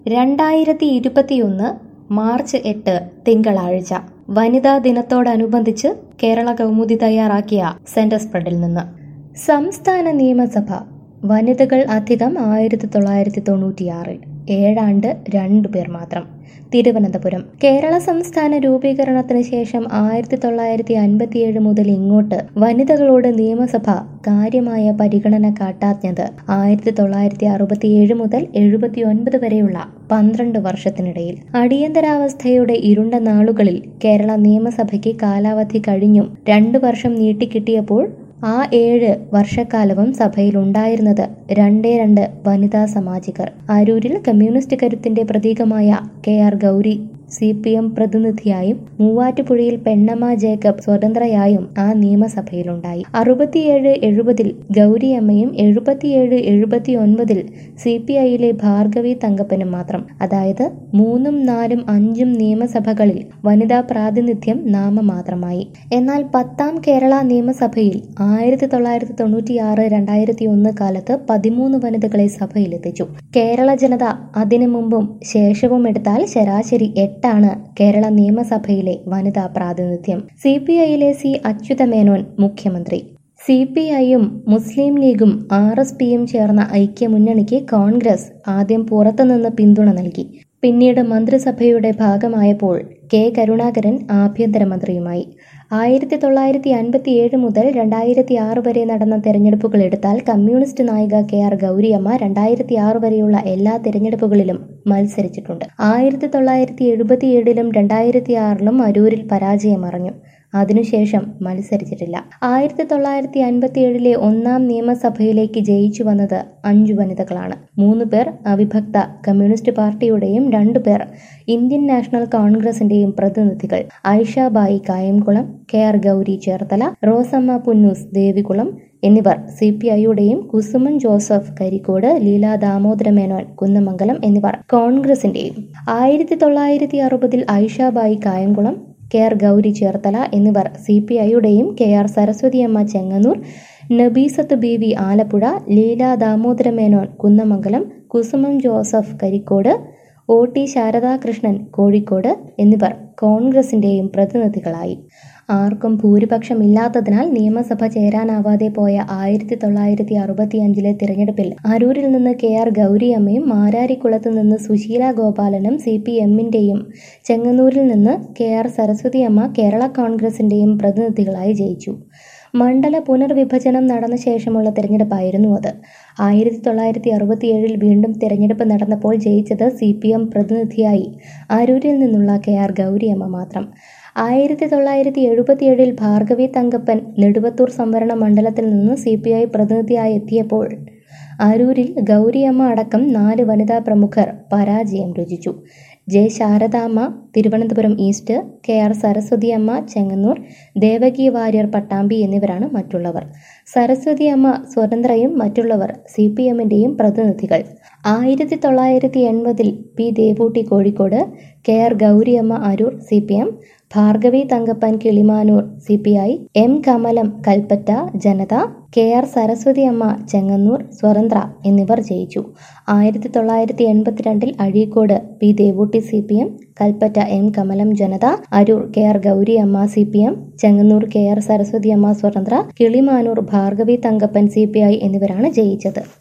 രണ്ടായിരത്തി ഇരുപത്തിയൊന്ന് മാർച്ച് എട്ട് തിങ്കളാഴ്ച വനിതാ ദിനത്തോടനുബന്ധിച്ച് കേരള കൗമുദി തയ്യാറാക്കിയ സെന്റർ സ്പ്രെഡിൽ നിന്ന് സംസ്ഥാന നിയമസഭ വനിതകൾ അധികം ആയിരത്തി തൊള്ളായിരത്തി തൊണ്ണൂറ്റിയാറിൽ ഏഴാണ്ട് രണ്ടു പേർ മാത്രം തിരുവനന്തപുരം കേരള സംസ്ഥാന രൂപീകരണത്തിന് ശേഷം ആയിരത്തി തൊള്ളായിരത്തി അൻപത്തിയേഴ് മുതൽ ഇങ്ങോട്ട് വനിതകളോട് നിയമസഭ കാര്യമായ പരിഗണന കാട്ടാഞ്ഞത് ആയിരത്തി തൊള്ളായിരത്തി അറുപത്തിയേഴ് മുതൽ എഴുപത്തി ഒൻപത് വരെയുള്ള പന്ത്രണ്ട് വർഷത്തിനിടയിൽ അടിയന്തരാവസ്ഥയുടെ ഇരുണ്ട നാളുകളിൽ കേരള നിയമസഭയ്ക്ക് കാലാവധി കഴിഞ്ഞും രണ്ടു വർഷം നീട്ടിക്കിട്ടിയപ്പോൾ ആ ഏഴ് വർഷക്കാലവും സഭയിലുണ്ടായിരുന്നത് രണ്ടേ രണ്ട് വനിതാ സമാജികർ അരൂരിൽ കമ്മ്യൂണിസ്റ്റ് കരുത്തിന്റെ പ്രതീകമായ K R Gouri C P M പ്രതിനിധിയായും മൂവാറ്റുപുഴയിൽ പെണ്ണമ്മ ജേക്കബ് സ്വതന്ത്രയായും ആ നിയമസഭയിലുണ്ടായി അറുപത്തിയേഴ് എഴുപതിൽ ഗൗരിയമ്മയും എഴുപത്തിയേഴ് എഴുപത്തി ഒൻപതിൽ സി പി ഐയിലെ ഭാർഗവി തങ്കപ്പനും മാത്രം അതായത് മൂന്നും നാലും അഞ്ചും നിയമസഭകളിൽ വനിതാ പ്രാതിനിധ്യം നാമമാത്രമായി എന്നാൽ പത്താം കേരള നിയമസഭയിൽ ആയിരത്തി തൊള്ളായിരത്തി തൊണ്ണൂറ്റിയാറ് രണ്ടായിരത്തി ഒന്ന് കാലത്ത് പതിമൂന്ന് വനിതകളെ സഭയിലെത്തിച്ചു കേരള ജനത അതിനു മുമ്പും ശേഷവും എടുത്താൽ ശരാശരി എട്ടാണ് കേരള നിയമസഭയിലെ വനിതാ പ്രാതിനിധ്യം സി പി ഐയിലെ സി അച്യുതമേനോൻ മുഖ്യമന്ത്രി സി പി ഐയും മുസ്ലിം ലീഗും ആർ എസ് പിയും ചേർന്ന ഐക്യമുന്നണിക്ക് കോൺഗ്രസ് ആദ്യം പുറത്തുനിന്ന് പിന്തുണ നൽകി പിന്നീട് മന്ത്രിസഭയുടെ ഭാഗമായപ്പോൾ കെ കരുണാകരൻ ആഭ്യന്തരമന്ത്രിയുമായി ആയിരത്തി തൊള്ളായിരത്തി അൻപത്തിയേഴ് മുതൽ രണ്ടായിരത്തി ആറ് വരെ നടന്ന തെരഞ്ഞെടുപ്പുകൾ എടുത്താൽ കമ്മ്യൂണിസ്റ്റ് നായിക കെ ആർ ഗൗരിയമ്മ രണ്ടായിരത്തി ആറ് വരെയുള്ള എല്ലാ തെരഞ്ഞെടുപ്പുകളിലും മത്സരിച്ചിട്ടുണ്ട് ആയിരത്തി തൊള്ളായിരത്തി എഴുപത്തിയേഴിലും രണ്ടായിരത്തി ആറിലും അരൂരിൽ പരാജയമറിഞ്ഞു അതിനുശേഷം മത്സരിച്ചിട്ടില്ല ആയിരത്തി തൊള്ളായിരത്തി അൻപത്തിയേഴിലെ ഒന്നാം നിയമസഭയിലേക്ക് ജയിച്ചു വന്നത് അഞ്ചു വനിതകളാണ് മൂന്ന് പേർ അവിഭക്ത കമ്മ്യൂണിസ്റ്റ് പാർട്ടിയുടെയും രണ്ടു പേർ ഇന്ത്യൻ നാഷണൽ കോൺഗ്രസിന്റെയും പ്രതിനിധികൾ ഐഷാബായി കായംകുളം കെ ആർ ഗൗരി ചേർത്തല റോസമ്മ പുന്നൂസ് ദേവികുളം എന്നിവർ സി പി ഐയുടെയും കുസുമൻ ജോസഫ് കരിക്കോട് ലീല ദാമോദരമേനോൻ കുന്നമംഗലം എന്നിവർ കോൺഗ്രസിന്റെയും ആയിരത്തി തൊള്ളായിരത്തി അറുപതിൽ ഐഷാബായി കായംകുളം കെ ആർ ഗൗരി ചേർത്തല എന്നിവർ സി പി ഐയുടെയും K R Saraswathiamma Chengannur Nabeesath B V Alappuzha Leela Damodaramenon Kunnamangalam Kusumam Joseph Karikode O T Saradakrishnan Kozhikode എന്നിവർ കോൺഗ്രസിന്റെയും പ്രതിനിധികളായി ആർക്കും ഭൂരിപക്ഷമില്ലാത്തതിനാൽ നിയമസഭ ചേരാനാവാതെ പോയ ആയിരത്തി തൊള്ളായിരത്തി അറുപത്തിയഞ്ചിലെ തിരഞ്ഞെടുപ്പിൽ അരൂരിൽ നിന്ന് കെ ആർ ഗൗരിയമ്മയും മാരാരിക്കുളത്ത് നിന്ന് സുശീല ഗോപാലനും സി പി എമ്മിന്റെയും ചെങ്ങന്നൂരിൽ നിന്ന് കെ ആർ സരസ്വതിയമ്മ കേരള കോൺഗ്രസിന്റെയും പ്രതിനിധികളായി ജയിച്ചു മണ്ഡല പുനർവിഭജനം നടന്ന ശേഷമുള്ള തിരഞ്ഞെടുപ്പായിരുന്നു അത് ആയിരത്തി തൊള്ളായിരത്തി അറുപത്തിയേഴിൽ വീണ്ടും തിരഞ്ഞെടുപ്പ് നടന്നപ്പോൾ ജയിച്ചത് സി പി എം പ്രതിനിധിയായി അരൂരിൽ നിന്നുള്ള കെ ആർ ഗൗരിയമ്മ മാത്രം ആയിരത്തി തൊള്ളായിരത്തി എഴുപത്തിയേഴിൽ ഭാർഗവി തങ്കപ്പൻ നെടുവത്തൂർ സംവരണ മണ്ഡലത്തിൽ നിന്ന് സി പി ഐ പ്രതിനിധിയായി എത്തിയപ്പോൾ അരൂരിൽ ഗൗരിയമ്മ അടക്കം നാല് വനിതാ പ്രമുഖർ പരാജയം രുചിച്ചു J Saradamma Thiruvananthapuram east K R Saraswathiamma Chengannur Devaki Warrier Pattambi എന്നിവരാണ് മറ്റുള്ളവർ സരസ്വതിയമ്മ സ്വതന്ത്രയും മറ്റുള്ളവർ സി പി എമ്മിൻ്റെയും പ്രതിനിധികൾ ആയിരത്തി തൊള്ളായിരത്തി എൺപതിൽ P Devootti Kozhikode K R Gouriamma Aroor C P M Bhargavi Thankappan Kilimanoor C P I M Kamalam Kalpetta Janata K R Saraswathi Amma Chengannur സ്വതന്ത്ര എന്നിവർ ജയിച്ചു ആയിരത്തി തൊള്ളായിരത്തി എൺപത്തിരണ്ടിൽ Azhikode P Devootti C P M Kalpetta M Kamalam Janata Aroor K R Gouri Amma C P M Chengannur K R Saraswathi Amma സ്വതന്ത്ര Kilimanoor Bhargavi Thankappan C P I എന്നിവരാണ് ജയിച്ചത്